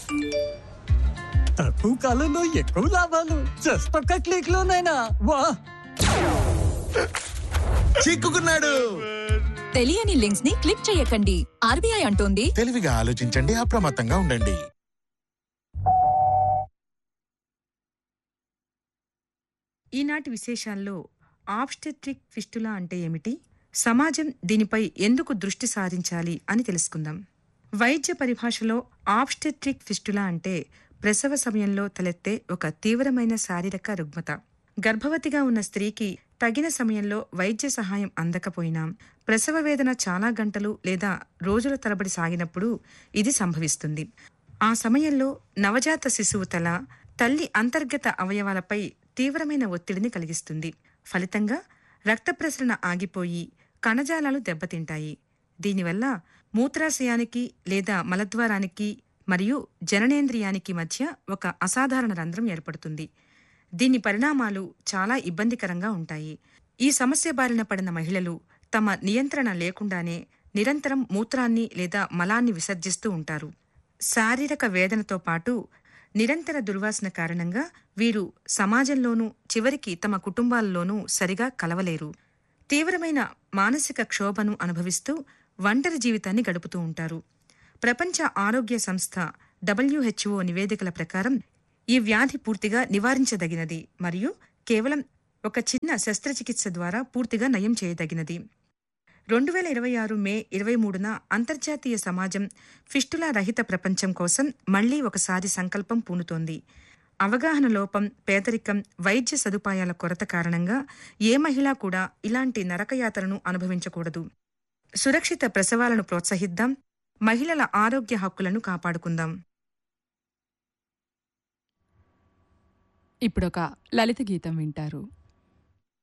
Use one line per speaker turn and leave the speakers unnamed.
తక్కువ కాలంలో ఎక్కువ లాభాలు జస్ట్ ఒక్క క్లిక్ లోనైనా వా
చిక్కుకున్నాడు
తెలియని లింక్స్ ని క్లిక్ చేయకండి ఆర్బీఐ అంటోంది
తెలివిగా ఆలోచించండి అప్రమత్తంగా ఉండండి
ఈనాటి విశేషాల్లో ఆబ్స్టెట్రిక్ ఫిస్టులా అంటే ఏమిటి సమాజం దీనిపై ఎందుకు దృష్టి సారించాలి అని తెలుసుకుందాం వైద్య పరిభాషలో ఆబ్స్టెట్రిక్ ఫిస్టులా అంటే ప్రసవ సమయంలో తలెత్తే ఒక తీవ్రమైన శారీరక రుగ్మత గర్భవతిగా ఉన్న స్త్రీకి తగిన సమయంలో వైద్య సహాయం అందకపోయినా ప్రసవ వేదన చాలా గంటలు లేదా రోజుల తరబడి సాగినప్పుడు ఇది సంభవిస్తుంది ఆ సమయంలో నవజాత శిశువు తల తల్లి అంతర్గత అవయవాలపై తీవ్రమైన ఒత్తిడిని కలిగిస్తుంది ఫలితంగా రక్త ప్రసరణ ఆగిపోయి కణజాలాలు దెబ్బతింటాయి దీనివల్ల మూత్రాశయానికి లేదా మలద్వారానికి మరియు జననేంద్రియానికి మధ్య ఒక అసాధారణ రంధ్రం ఏర్పడుతుంది దీని పరిణామాలు చాలా ఇబ్బందికరంగా ఉంటాయి ఈ సమస్య బారిన పడిన మహిళలు తమ నియంత్రణ లేకుండానే నిరంతరం మూత్రాన్ని లేదా మలాన్ని విసర్జిస్తూ ఉంటారు శారీరక వేదనతో పాటు నిరంతర దుర్వాసన కారణంగా వీరు సమాజంలోనూ చివరికి తమ కుటుంబాల్లోనూ సరిగా కలవలేరు తీవ్రమైన మానసిక క్షోభను అనుభవిస్తూ ఒంటరి జీవితాన్ని గడుపుతూ ఉంటారు ప్రపంచ ఆరోగ్య సంస్థ డబ్ల్యూహెచ్ఓ నివేదికల ప్రకారం ఈ వ్యాధి పూర్తిగా నివారించదగినది మరియు కేవలం ఒక చిన్న శస్త్రచికిత్స ద్వారా పూర్తిగా నయం చేయదగినది రెండు వేల ఇరవై ఆరు మే ఇరవై మూడున అంతర్జాతీయ సమాజం ఫిస్టులా రహిత ప్రపంచం కోసం మళ్లీ ఒకసారి సంకల్పం పూనుతోంది అవగాహన లోపం పేదరికం వైద్య సదుపాయాల కొరత కారణంగా ఏ మహిళ కూడా ఇలాంటి నరకయాతనను అనుభవించకూడదు సురక్షిత ప్రసవాలను ప్రోత్సహిద్దాం మహిళల ఆరోగ్య హక్కులను కాపాడుకుందాం
ఇప్పుడొక లలిత గీతం వింటారు